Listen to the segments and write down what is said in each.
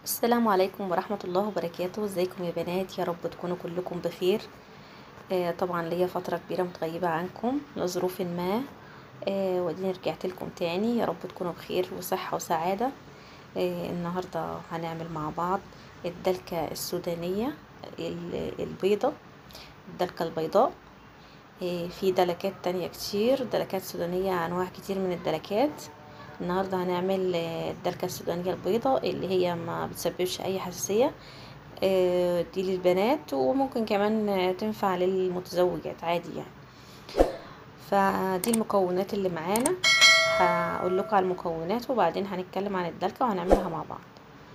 السلام عليكم ورحمة الله وبركاته ازيكم يا بنات يا رب تكونوا كلكم بخير آه طبعا ليا فترة كبيرة متغيبة عنكم لظروف ما آه وديني رجعت لكم تاني يا رب تكونوا بخير وصحة وسعادة آه النهاردة هنعمل مع بعض الدلكة السودانية ال- البيضة الدلكة البيضاء آه في دلكات تانية كتير دلكات سودانية أنواع كتير من الدلكات النهاردة هنعمل آه، الدلكة السودانية البيضاء اللي هي ما بتسببش أي حساسية آه، دي للبنات وممكن كمان آه، تنفع للمتزوجات عادي يعني فدي المكونات اللي معانا هقول لكم على المكونات وبعدين هنتكلم عن الدلكة وهنعملها مع بعض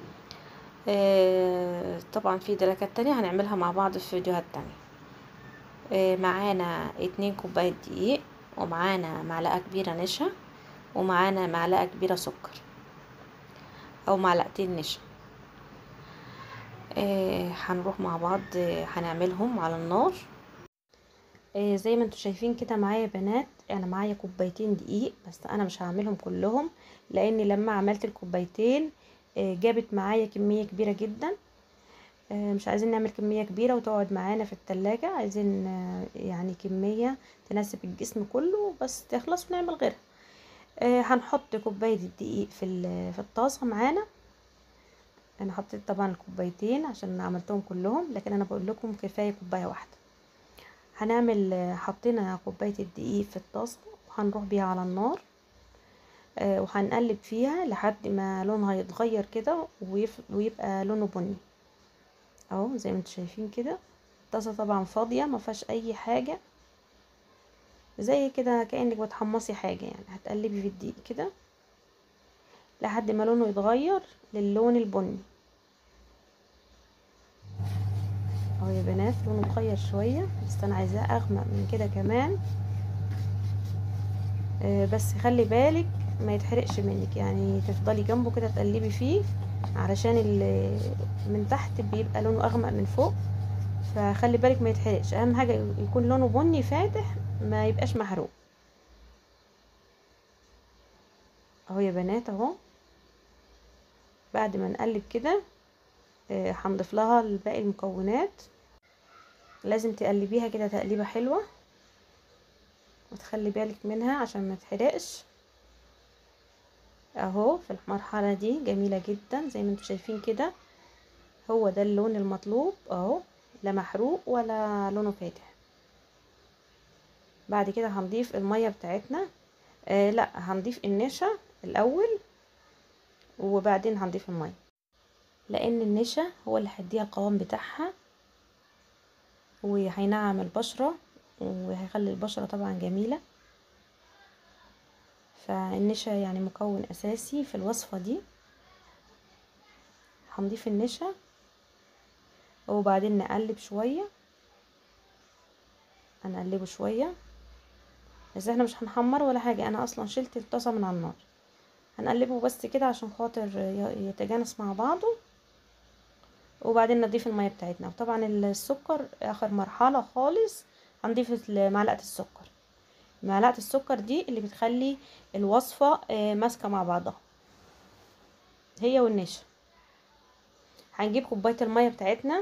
آه، طبعا في دلكات تانية هنعملها مع بعض في فيديوهات تانية آه، معانا اتنين كوباية دقيق ومعانا معلقة كبيرة نشا ومعانا معلقة كبيرة سكر او معلقتين نشا آه هنروح مع بعض آه هنعملهم على النار آه زي ما انتوا شايفين كده معايا بنات انا معايا كوبايتين دقيق بس انا مش هعملهم كلهم لاني لما عملت الكوبايتين آه جابت معايا كمية كبيرة جدا آه مش عايزين نعمل كمية كبيرة وتقعد معانا في التلاجة عايزين آه يعني كمية تناسب الجسم كله بس تخلص ونعمل غيرها آه هنحط كوباية الدقيق في في الطاسة معانا انا حطيت طبعا الكوبايتين عشان عملتهم كلهم لكن انا بقول لكم كفاية كوباية واحدة هنعمل آه، حطينا كوباية الدقيق في الطاسة وهنروح بيها على النار آه وهنقلب فيها لحد ما لونها يتغير كده ويف- ويبقى لونه بني اهو زي ما انتوا شايفين كده الطاسة طبعا فاضية ما فيهاش اي حاجة زي كده كأنك بتحمصي حاجة يعني هتقلبي في الدقيق كده لحد ما لونه يتغير للون البني اهو يا بنات لونه اتغير شوية بس انا عايزاه اغمق من كده كمان آه بس خلي بالك ما يتحرقش منك يعني تفضلي جنبه كده تقلبي فيه علشان ال- من تحت بيبقى لونه اغمق من فوق فخلي بالك ما يتحرقش اهم حاجة يكون لونه بني فاتح ما يبقاش محروق اهو يا بنات اهو بعد ما نقلب كده آه، هنضيف لها باقي المكونات لازم تقلبيها كده تقليبه حلوه وتخلي بالك منها عشان ما تحرقش اهو في المرحله دي جميله جدا زي ما انتم شايفين كده هو ده اللون المطلوب اهو لا محروق ولا لونه فاتح بعد كده هنضيف الميه بتاعتنا آه لا هنضيف النشا الاول وبعدين هنضيف الميه لان النشا هو اللي هيديها القوام بتاعها وهينعم البشرة وهيخلي البشرة طبعا جميلة فالنشا يعني مكون اساسي في الوصفة دي هنضيف النشا وبعدين نقلب شوية هنقلبه شوية بس احنا مش هنحمر ولا حاجة انا اصلا شلت الطاسة من على النار هنقلبه بس كده عشان خاطر ي- يتجانس مع بعضه وبعدين نضيف المية بتاعتنا وطبعا السكر اخر مرحلة خالص هنضيف معلقة السكر معلقة السكر دي اللي بتخلي الوصفة آه، ماسكة مع بعضها هي والنشا هنجيب كوباية المية بتاعتنا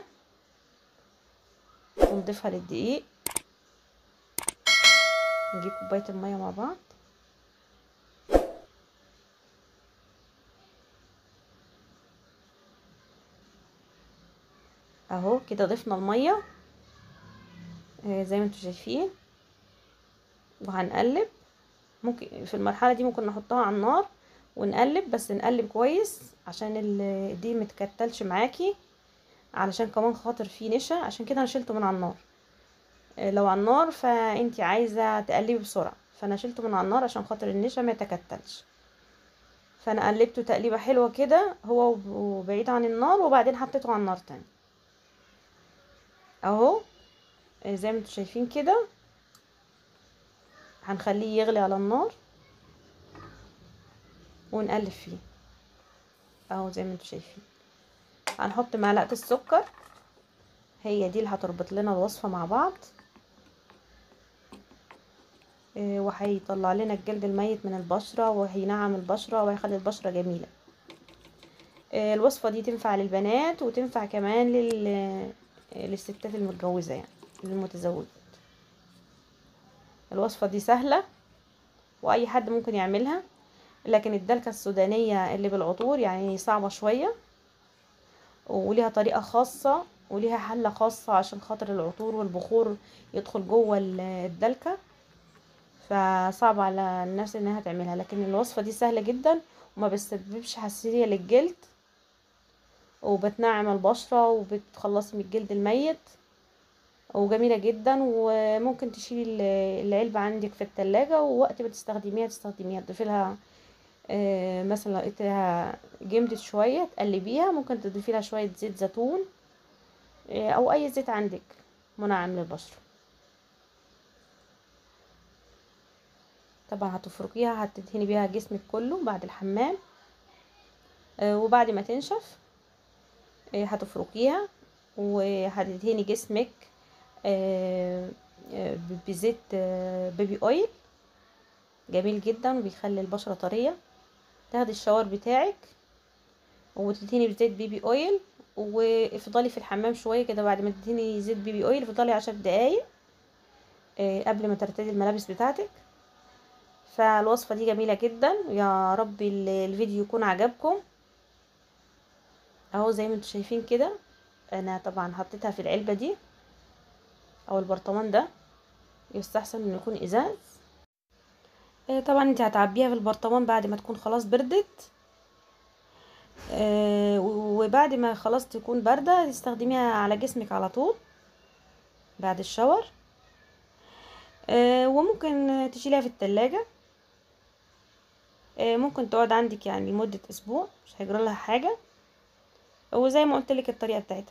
ونضيفها للدقيق نجيب كوباية المية مع بعض اهو كده ضفنا المية آه، زي ما انتوا شايفين وهنقلب ممكن في المرحلة دي ممكن نحطها على النار ونقلب بس نقلب كويس عشان ال- دي متكتلش معاكي علشان كمان خاطر فيه نشا عشان كده انا شلته من على النار آه، لو على النار فانتي عايزة تقلبي بسرعة فانا شلته من على النار عشان خاطر النشا ما يتكتلش فانا قلبته تقليبة حلوة كده هو وب- وبعيد عن النار وبعدين حطيته على النار تاني اهو آه، زي ما انتوا شايفين كده هنخليه يغلي على النار ونقلب فيه اهو زي ما انتوا شايفين هنحط معلقة السكر هي دي اللي هتربط لنا الوصفة مع بعض آه، وهيطلع لنا الجلد الميت من البشرة وهينعم البشرة وهيخلي البشرة جميلة آه، الوصفة دي تنفع للبنات وتنفع كمان لل للستات المتجوزة يعني للمتزوجات الوصفة دي سهلة واي حد ممكن يعملها لكن الدلكة السودانية اللي بالعطور يعني صعبة شوية وليها طريقة خاصة وليها حلة خاصة عشان خاطر العطور والبخور يدخل جوه ال- الدلكة فصعب على الناس انها تعملها لكن الوصفة دي سهلة جدا وما بتسببش حساسية للجلد وبتنعم البشرة وبتخلصي من الجلد الميت وجميلة جدا وممكن تشيلي ال- العلبة عندك في التلاجة ووقت ما تستخدميها تستخدميها تضيفي لها آه، مثلا لو لقيتها جمدت شوية تقلبيها ممكن تضيفي لها شوية زيت زيتون آه، او اي زيت عندك منعم للبشرة طبعا هتفركيها هتدهني بيها جسمك كله بعد الحمام آه، وبعد ما تنشف آه، هتفركيها وهتدهني جسمك آه، آه، بزيت آه، بيبي اويل جميل جدا وبيخلي البشرة طرية تاخدي الشاور بتاعك وتدهني بزيت بيبي اويل وافضلي في الحمام شوية كده بعد ما تدهني زيت بيبي اويل افضلي عشر دقايق آه، قبل ما ترتدي الملابس بتاعتك فالوصفة دي جميلة جدا يا رب ال- الفيديو يكون عجبكم اهو زي ما انتم شايفين كده انا طبعا حطيتها في العلبة دي او البرطمان ده يستحسن انه يكون ازاز آه، طبعا انت هتعبيها في البرطمان بعد ما تكون خلاص بردت آه، وبعد ما خلاص تكون باردة تستخدميها على جسمك على طول بعد الشاور آه، وممكن تشيليها في التلاجة آه، ممكن تقعد عندك يعني لمدة اسبوع مش هيجرى لها حاجة وزي ما قلت لك الطريقة بتاعتها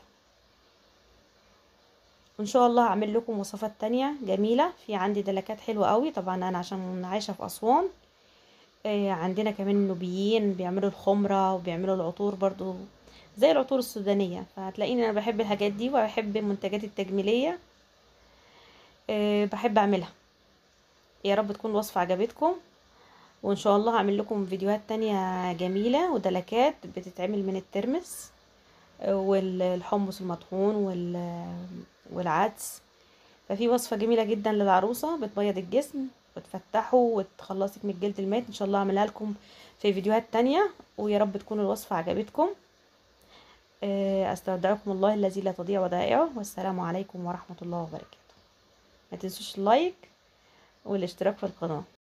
وان شاء الله هعمل لكم وصفات تانية جميلة في عندي دلكات حلوة قوي طبعا انا عشان عايشة في اسوان آه، عندنا كمان النوبيين بيعملوا الخمرة وبيعملوا العطور برضو زي العطور السودانية فهتلاقيني انا بحب الحاجات دي وبحب المنتجات التجميلية آه، بحب اعملها يا رب تكون الوصفة عجبتكم وان شاء الله هعمل لكم فيديوهات تانية جميلة ودلكات بتتعمل من الترمس آه، والحمص المطحون وال- والعدس ففي وصفة جميلة جدا للعروسة بتبيض الجسم وتفتحه وتخلصك من الجلد الميت ان شاء الله اعملها لكم في فيديوهات تانية ويا رب تكون الوصفة عجبتكم آه، استودعكم الله الذي لا تضيع ودائعه والسلام عليكم ورحمة الله وبركاته ما تنسوش اللايك والاشتراك في القناة